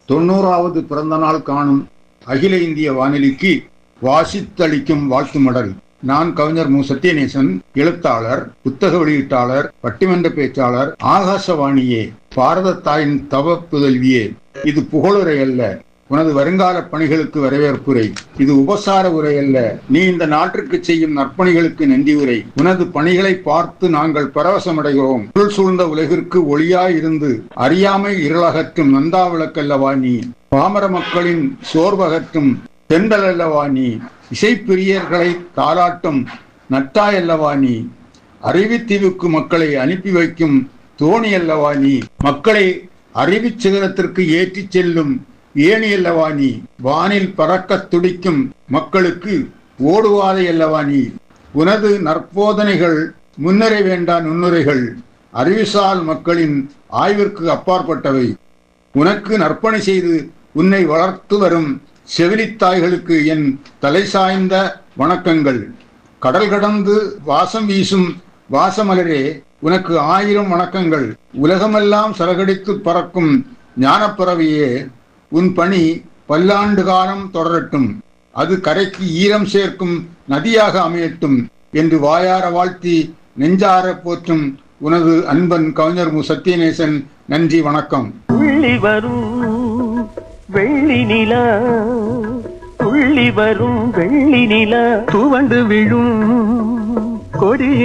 தொண்ணூறாவது பிறந்த நாள் காணும் அகில இந்திய வானொலிக்கு வாசித்தளிக்கும் வாழ்த்து மடல் நான் கவிஞர் மு சத்யநேசன் எழுத்தாளர் புத்தக வெளியீட்டாளர் பட்டிமன்ற பேச்சாளர் ஆகாசவாணியே பாரத தாயின் தவ புதல்வியே இது புகழுரை அல்ல உனது வருங்கால பணிகளுக்கு வரவேற்புரை இது உபசார உரை அல்ல நீ இந்த நாட்டிற்கு செய்யும் நற்பணிகளுக்கு நன்றி உரை உனது பணிகளை பார்த்து நாங்கள் பரவசமடைகிறோம் இருள் சூழ்ந்த உலகிற்கு ஒளியாய் இருந்து அறியாமை இருளகற்றும் நந்தா விளக்கல்லவா நீ பாமர மக்களின் சோர்வகற்றும் தென்றல் அல்லவா நீ இசைப்பிரியர்களை தாளாட்டும் நட்டாய் அல்லவா நீ அறிவித்தீவுக்கு மக்களை அனுப்பி வைக்கும் தோணி அல்லவா நீ மக்களை அறிவிச் சிகரத்திற்கு ஏற்றிச் செல்லும் ஏணி அல்லவா நீ வானில் பறக்கத் துடிக்கும் மக்களுக்கு ஓடுவாதை அல்லவா நீ உனது நற்போதனைகள் முன்னரே வேண்டா நுண்ணுரைகள் அறிவுசால் மக்களின் ஆய்விற்கு அப்பாற்பட்டவை உனக்கு நற்பணி செய்து உன்னை வளர்த்து வரும் செவிலித்தாய்களுக்கு என் தலை சாய்ந்த வணக்கங்கள் கடல் கடந்து வாசம் வீசும் வாசமலரே உனக்கு ஆயிரம் வணக்கங்கள் உலகமெல்லாம் சரகடித்து பறக்கும் ஞானப்பறவையே உன் பணி பல்லாண்டு காலம் தொடரட்டும் அது கரைக்கு ஈரம் சேர்க்கும் நதியாக அமையட்டும் என்று வாயார வாழ்த்தி நெஞ்சார போற்றும் உனது அன்பன் கவிஞர் மு சத்யநேசன் நன்றி வணக்கம் துள்ளி வரும் வெள்ளி நிலா துள்ளி வரும் வெள்ளி நிலா துவண்டு விழும் கொடிய